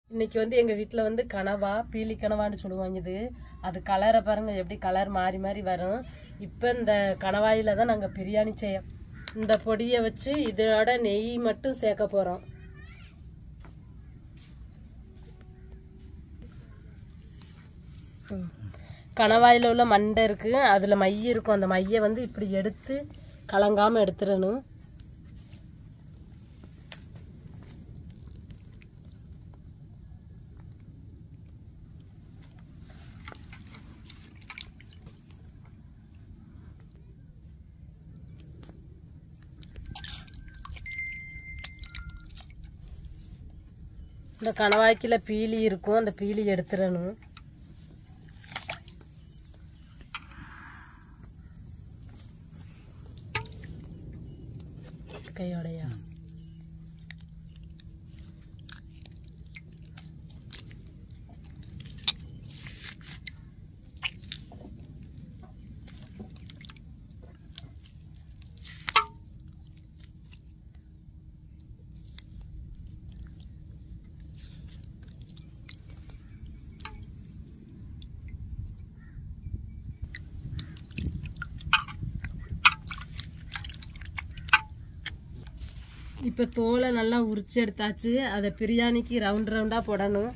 இன்னைக்கு வந்து எங்க வீட்ல வந்து கனவா பீலி கனவான்னு சொல்லுவாங்க இது அது கலரை பாருங்க எப்படி கலர் மாறி மாறி வரும் இப்போ இந்த கனவாயில தான் நாங்க பிரியாணி செய்ய இந்த பொடியை வச்சு இதோட நெய் மட்டும் சேர்க்க போறோம் கணவாயில் உள்ள மண்டை இருக்கு அதுல மைய இருக்கும் அந்த மைய வந்து இப்படி எடுத்து கலங்காம எடுத்துடணும் இந்த கணவாய்க்குள்ள பீலி இருக்கும் அந்த பீலி எடுத்துடணும் கையோடையா இப்போ தோலை நல்லா உரிச்சு எடுத்தாச்சு அதை பிரியாணிக்கு ரவுண்ட் ரவுண்டாக போடணும்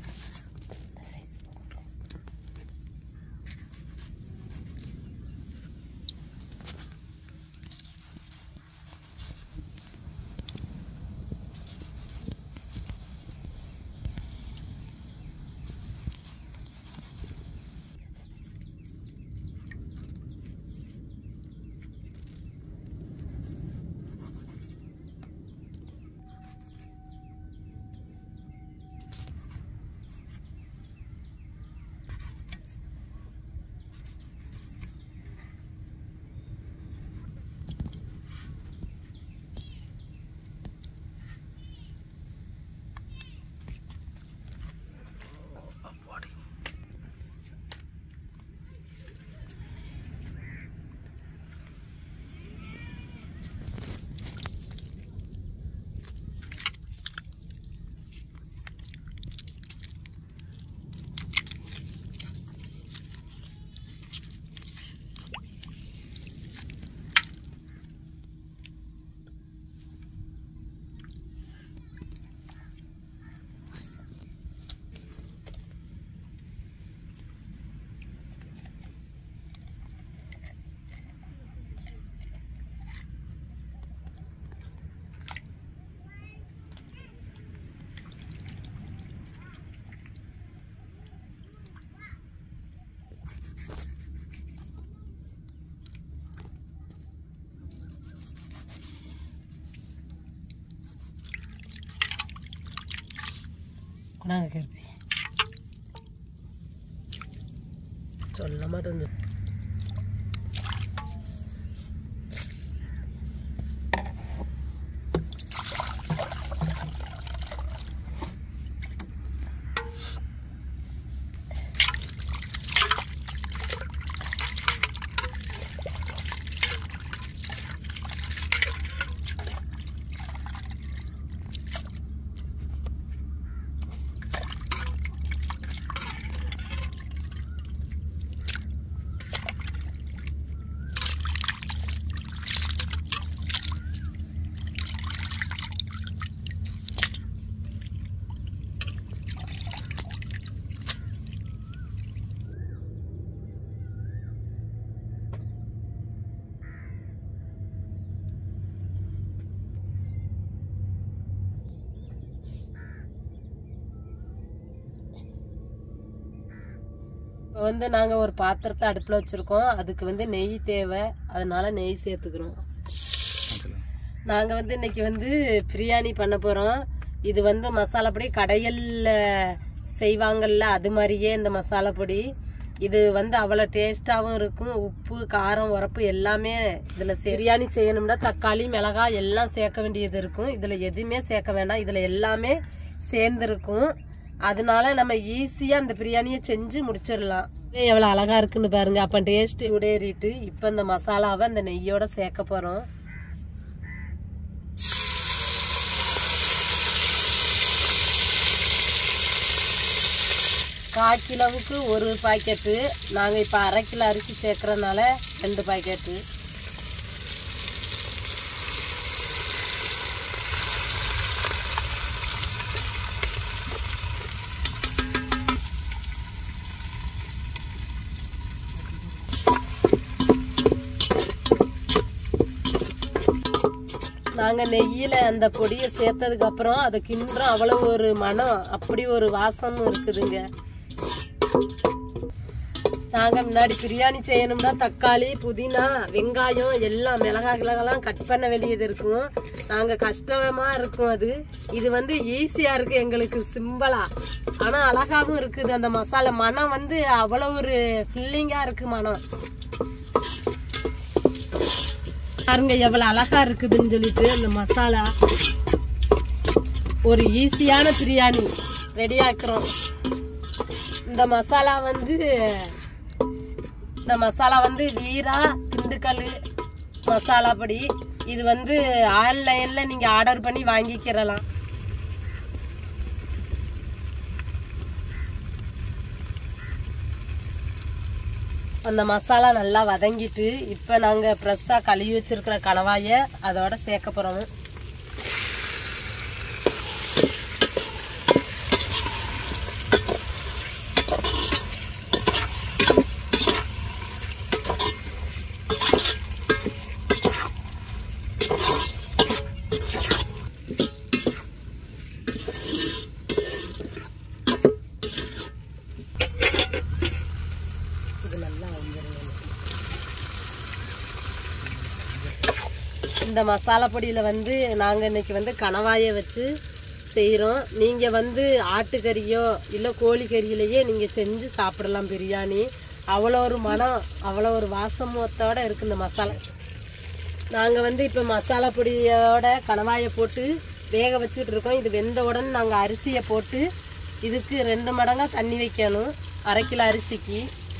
கொண்டாங்க கேள்வி சொல்ல மாட்டேன் இப்போ வந்து நாங்கள் ஒரு பாத்திரத்தை அடுப்பில் வச்சுருக்கோம் அதுக்கு வந்து நெய் தேவை அதனால நெய் சேர்த்துக்கிறோம் நாங்கள் வந்து இன்னைக்கு வந்து பிரியாணி பண்ண போகிறோம் இது வந்து மசாலா பொடி கடைகளில் செய்வாங்கல்ல அது மாதிரியே இந்த மசாலா பொடி இது வந்து அவ்வளோ டேஸ்டாகவும் இருக்கும் உப்பு காரம் உரப்பு எல்லாமே இதில் பிரியாணி செய்யணும்னா தக்காளி மிளகாய் எல்லாம் சேர்க்க வேண்டியது இருக்கும் இதில் எதுவுமே சேர்க்க வேண்டாம் இதில் எல்லாமே சேர்ந்துருக்கும் அதனால நம்ம ஈஸியாக அந்த பிரியாணியை செஞ்சு முடிச்சிடலாம் எவ்வளோ அழகா இருக்குன்னு பாருங்க அப்போ டேஸ்ட் உடேறிட்டு இப்போ இந்த மசாலாவை அந்த நெய்யோட சேர்க்க போகிறோம் கால் கிலோவுக்கு ஒரு பாக்கெட்டு நாங்கள் இப்போ அரை கிலோ அரிசி சேர்க்குறதுனால ரெண்டு பாக்கெட்டு நாங்கள் நெய்யில் அந்த பொடியை சேர்த்ததுக்கு அப்புறம் அதை கிண்டுறோம் அவ்வளோ ஒரு மனம் அப்படி ஒரு வாசமும் இருக்குதுங்க நாங்கள் முன்னாடி பிரியாணி செய்யணும்னா தக்காளி புதினா வெங்காயம் எல்லாம் மிளகாய் கிழகெல்லாம் கட் பண்ண வேண்டியது இருக்கும் நாங்கள் கஷ்டமா இருக்கும் அது இது வந்து ஈஸியாக இருக்கு எங்களுக்கு சிம்பிளா ஆனால் அழகாவும் இருக்குது அந்த மசாலா மனம் வந்து அவ்வளோ ஒரு ஃபில்லிங்காக இருக்கு மனம் பாருங்க எவ்வளவு அழகா இருக்குதுன்னு சொல்லிட்டு அந்த மசாலா ஒரு ஈஸியான பிரியாணி ரெடி ஆக்குறோம் இந்த மசாலா வந்து இந்த மசாலா வந்து வீரா திண்டுக்கல் மசாலா பொடி இது வந்து ஆன்லைன்ல நீங்க ஆர்டர் பண்ணி வாங்கிக்கிறலாம் அந்த மசாலா நல்லா வதங்கிட்டு இப்போ நாங்கள் ஃப்ரெஷ்ஷாக கழுவி வச்சிருக்கிற கணவாயை அதோட சேர்க்க போகிறோம் இது நல்லா வந்துடும் இந்த மசாலா பொடியில் வந்து நாங்கள் இன்னைக்கு வந்து கணவாயை வச்சு செய்கிறோம் நீங்கள் வந்து ஆட்டுக்கறியோ இல்லை கோழிக்கறியிலையே நீங்கள் செஞ்சு சாப்பிடலாம் பிரியாணி அவ்வளோ ஒரு மனம் அவ்வளோ ஒரு வாசமத்தோட இருக்கு இந்த மசாலா நாங்கள் வந்து இப்போ மசாலா பொடியோட கணவாயை போட்டு வேக வச்சுட்டு இருக்கோம் இது வெந்த உடனே நாங்கள் அரிசியை போட்டு இதுக்கு ரெண்டு மடங்கா தண்ணி வைக்கணும் அரை கிலோ அரிசிக்கு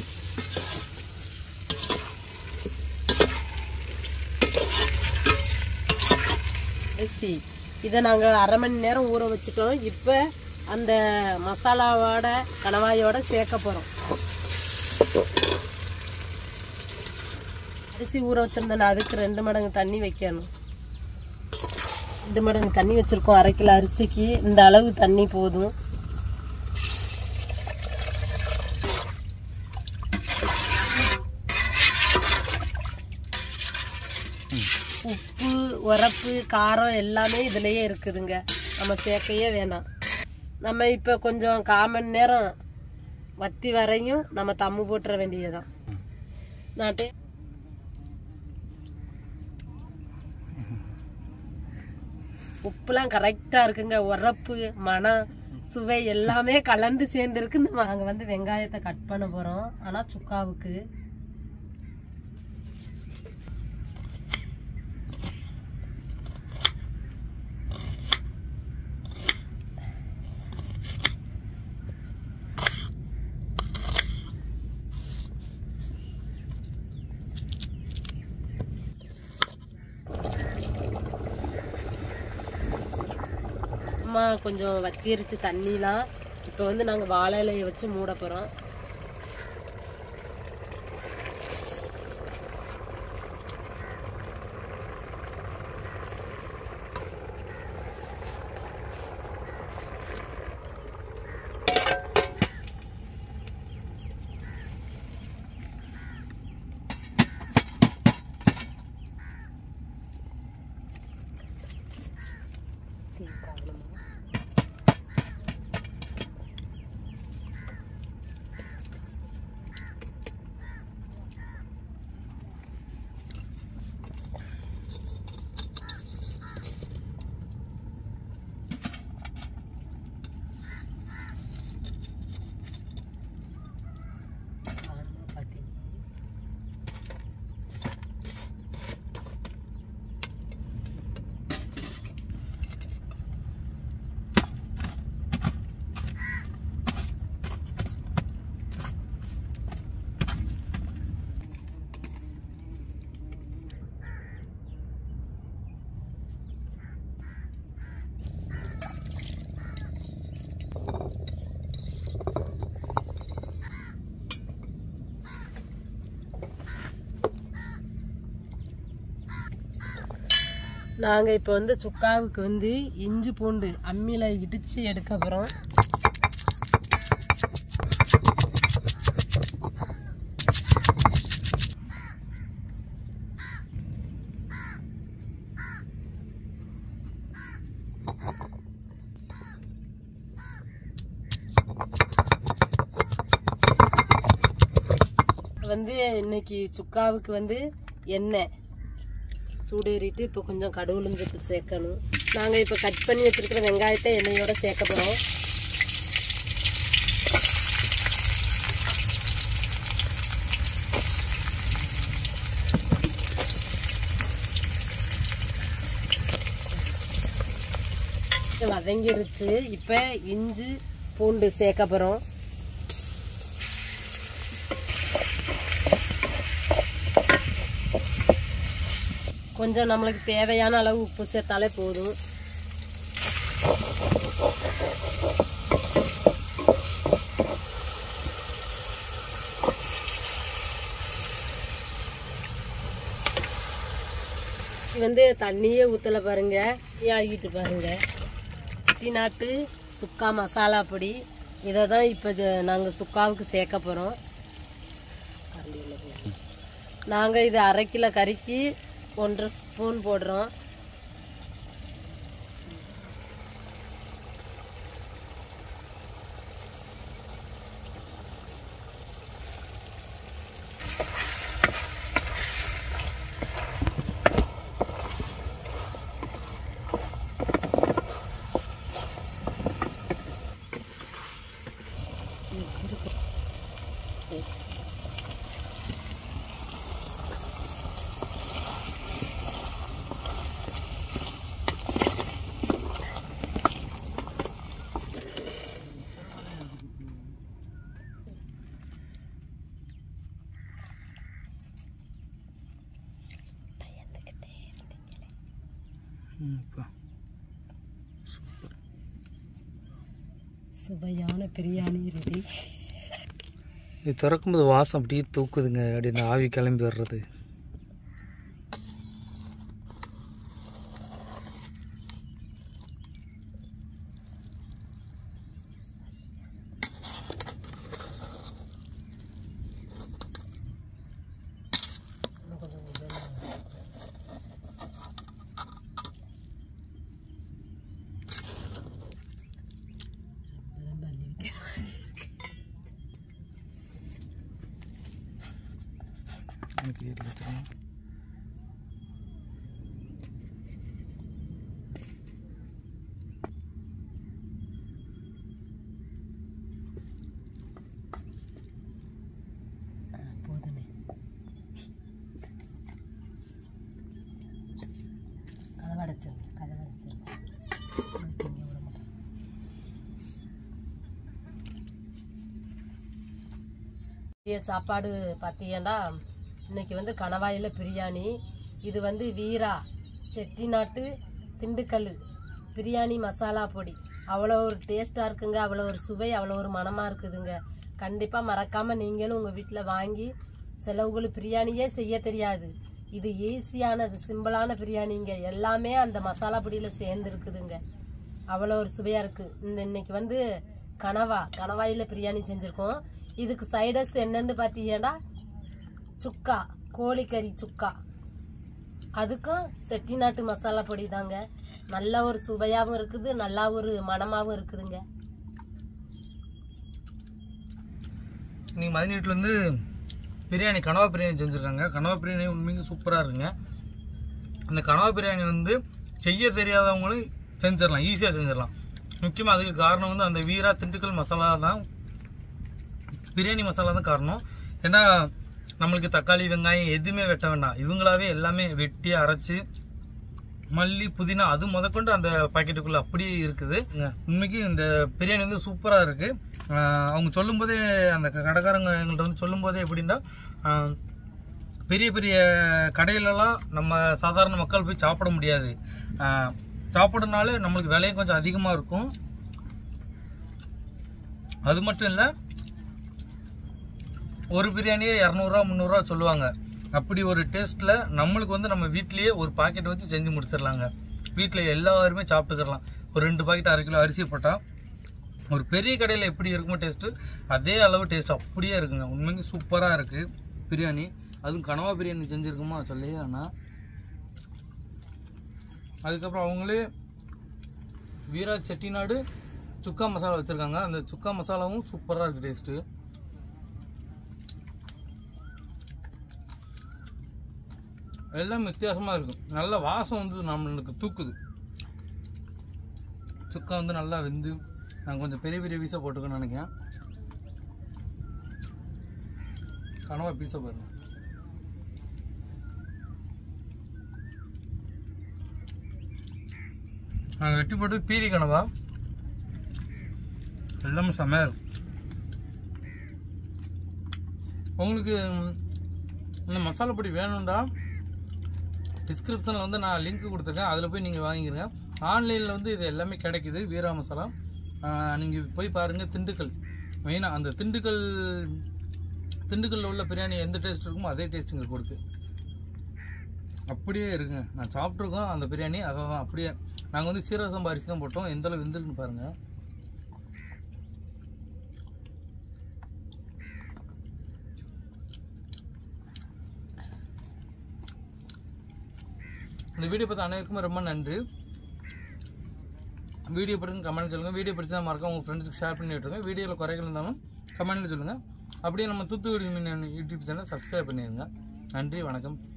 அரிசி இதை நாங்கள் அரை மணி நேரம் ஊற வச்சுட்டோம் இப்போ அந்த மசாலாவோட கணவாயோட சேர்க்க போகிறோம் அரிசி ஊற வச்சிருந்தேன் அதுக்கு ரெண்டு மடங்கு தண்ணி வைக்கணும் ரெண்டு மடங்கு தண்ணி வச்சிருக்கோம் அரை கிலோ அரிசிக்கு இந்த அளவு தண்ணி போதும் உப்பு உரப்பு காரம் எல்லாமே இதுலயே இருக்குதுங்க நம்ம சேர்க்கையே வேணாம் நம்ம இப்போ கொஞ்சம் கால் மணி நேரம் வத்தி வரையும் நம்ம தம்மு போட்டுற வேண்டியதுதான் நாட்டு உப்புலாம் கரெக்டாக இருக்குங்க உரப்பு மனம் சுவை எல்லாமே கலந்து சேர்ந்துருக்கு நாங்கள் வந்து வெங்காயத்தை கட் பண்ண போகிறோம் ஆனால் சுக்காவுக்கு அம்மா கொஞ்சம் வத்திருச்சு தண்ணிலாம் இப்போ வந்து நாங்கள் வாழை இலையை வச்சு மூட போகிறோம் நாங்கள் இப்போ வந்து சுக்காவுக்கு வந்து இஞ்சி பூண்டு அம்மியில் இடித்து எடுக்க போகிறோம் வந்து இன்னைக்கு சுக்காவுக்கு வந்து எண்ணெய் சூடேறிட்டு இப்போ கொஞ்சம் கடுகுளுந்துட்டு சேர்க்கணும் நாங்கள் இப்போ கட் பண்ணி வச்சிருக்கிற வெங்காயத்தை எண்ணெயோட சேர்க்க போகிறோம் வதங்கிருச்சு இப்போ இஞ்சி பூண்டு சேர்க்க போகிறோம் கொஞ்சம் நம்மளுக்கு தேவையான அளவு உப்பு சேர்த்தாலே போதும் இது வந்து தண்ணியே ஊற்றல பாருங்க ஆகிட்டு பாருங்க குட்டி நாட்டு சுக்கா மசாலா பொடி இதை தான் இப்போ நாங்கள் சுக்காவுக்கு சேர்க்க போகிறோம் நாங்கள் இது அரை கிலோ கறிக்கு ஒன்றரை ஸ்பூன் போடுறோம் சுவையான பிரியாணி ரெடி இது திறக்கும்போது வாசம் அப்படியே தூக்குதுங்க அப்படி இந்த ஆவி கிளம்பி வர்றது எனக்கு இதுல தெரியும். போதுமே கதவை அடைச்சிருங்க கதவை அடைச்சிருங்க திங்க விட மாட்டேன் மதிய சாப்பாடு பார்த்தீங்கன்னா இன்னைக்கு வந்து கணவாயில் பிரியாணி இது வந்து வீரா செட்டிநாட்டு திண்டுக்கல் பிரியாணி மசாலா பொடி அவ்வளோ ஒரு டேஸ்ட்டாக இருக்குங்க அவ்வளோ ஒரு சுவை அவ்வளோ ஒரு மனமாக இருக்குதுங்க கண்டிப்பாக மறக்காமல் நீங்களும் உங்கள் வீட்டில் வாங்கி சிலவுகளுக்கு பிரியாணியே செய்ய தெரியாது இது ஈஸியானது சிம்பிளான பிரியாணிங்க எல்லாமே அந்த மசாலா பொடியில் சேர்ந்து இருக்குதுங்க அவ்வளோ ஒரு சுவையாக இருக்குது இந்த இன்னைக்கு வந்து கனவா கனவாயில் பிரியாணி செஞ்சுருக்கோம் இதுக்கு சைடஸ் என்னன்னு பார்த்தீங்கன்னா சுக்கா கோழிக்கறி சுக்கா அதுக்கும் செட்டிநாட்டு மசாலா பொடி தாங்க நல்ல ஒரு சுவையாகவும் இருக்குது நல்லா ஒரு மணமாகவும் இருக்குதுங்க இன்னைக்கு மதிய வீட்டில் வந்து பிரியாணி கனவா பிரியாணி செஞ்சுருக்காங்க கனவா பிரியாணி உண்மைக்கு சூப்பராக இருக்குங்க அந்த கனவா பிரியாணி வந்து செய்ய தெரியாதவங்களும் செஞ்சிடலாம் ஈஸியாக செஞ்சிடலாம் முக்கியமாக அதுக்கு காரணம் வந்து அந்த வீரா திண்டுக்கல் மசாலா தான் பிரியாணி மசாலா தான் காரணம் ஏன்னா நம்மளுக்கு தக்காளி வெங்காயம் எதுவுமே வெட்ட வேண்டாம் இவங்களாவே எல்லாமே வெட்டி அரைச்சு மல்லி புதினா அது முதற்கொண்டு அந்த பாக்கெட்டுக்குள்ள அப்படியே இருக்குது உண்மைக்கு இந்த பிரியாணி வந்து சூப்பரா இருக்கு ஆஹ் அவங்க சொல்லும் போதே அந்த க- கடைக்காரங்க எங்கள்கிட்ட வந்து சொல்லும் போதே எப்படின்னா ஆஹ் பெரிய பெரிய கடையிலலாம் நம்ம சாதாரண மக்கள் போய் சாப்பிட முடியாது ஆஹ் சாப்பிடனாலே நம்மளுக்கு விலையும் கொஞ்சம் அதிகமா இருக்கும் அது மட்டும் இல்லை ஒரு பிரியாணியே இரநூறுவா முந்நூறுரூவா சொல்லுவாங்க அப்படி ஒரு டேஸ்ட்டில் நம்மளுக்கு வந்து நம்ம வீட்லேயே ஒரு பாக்கெட் வச்சு செஞ்சு முடிச்சிடலாங்க வீட்டில் எல்லாருமே சாப்பிட்டுக்கலாம் ஒரு ரெண்டு பாக்கெட் அரை கிலோ அரிசி போட்டால் ஒரு பெரிய கடையில் எப்படி இருக்குமோ டேஸ்ட்டு அதே அளவு டேஸ்ட் அப்படியே இருக்குங்க உண்மைக்கு சூப்பராக இருக்குது பிரியாணி அதுவும் கனவா பிரியாணி செஞ்சுருக்குமா சொல்லியே அண்ணா அதுக்கப்புறம் அவங்களே வீரா செட்டிநாடு சுக்கா மசாலா வச்சுருக்காங்க அந்த சுக்கா மசாலாவும் சூப்பராக இருக்குது டேஸ்ட்டு எல்லாம் வித்தியாசமாக இருக்கும் நல்ல வாசம் வந்து நம்மளுக்கு தூக்குது சுக்கா வந்து நல்லா வெந்து நான் கொஞ்சம் பெரிய பெரிய பீஸாக போட்டுக்கணும்னு நினைக்கிறேன் கனவா பீஸை பாருங்க நாங்கள் வெட்டி போட்டு பீரி கனவா எல்லாமே செம்மையாக இருக்கும் உங்களுக்கு இந்த மசாலா பொடி வேணும்டா டிஸ்கிரிப்ஷனில் வந்து நான் லிங்க் கொடுத்துருக்கேன் அதில் போய் நீங்கள் வாங்கிக்கிறங்க ஆன்லைனில் வந்து இது எல்லாமே கிடைக்குது வீரா மசாலா நீங்கள் போய் பாருங்கள் திண்டுக்கல் மெயினாக அந்த திண்டுக்கல் திண்டுக்கல்ல உள்ள பிரியாணி எந்த டேஸ்ட் இருக்குமோ அதே டேஸ்ட் இங்கே கொடுக்கு அப்படியே இருக்குங்க நான் சாப்பிட்ருக்கோம் அந்த பிரியாணி அதை தான் அப்படியே நாங்கள் வந்து சீரக சம்பா அரிசி தான் போட்டோம் எந்த அளவு வெந்திருக்குன்னு பாருங்கள் இந்த வீடியோ பார்த்த அனைவருக்குமே ரொம்ப நன்றி வீடியோ பிடிக்கும் கமெண்ட் சொல்லுங்கள் வீடியோ பிடிச்சா மறக்காம உங்கள் ஃப்ரெண்ட்ஸுக்கு ஷேர் பண்ணி விட்டுருங்க வீடியோவில் குறைகள் இருந்தாலும் கமெண்ட்டில் சொல்லுங்கள் அப்படியே நம்ம தூத்துக்குடி மீன் யூடியூப் சேனல் சப்ஸ்கிரைப் பண்ணிடுங்க நன்றி வணக்கம்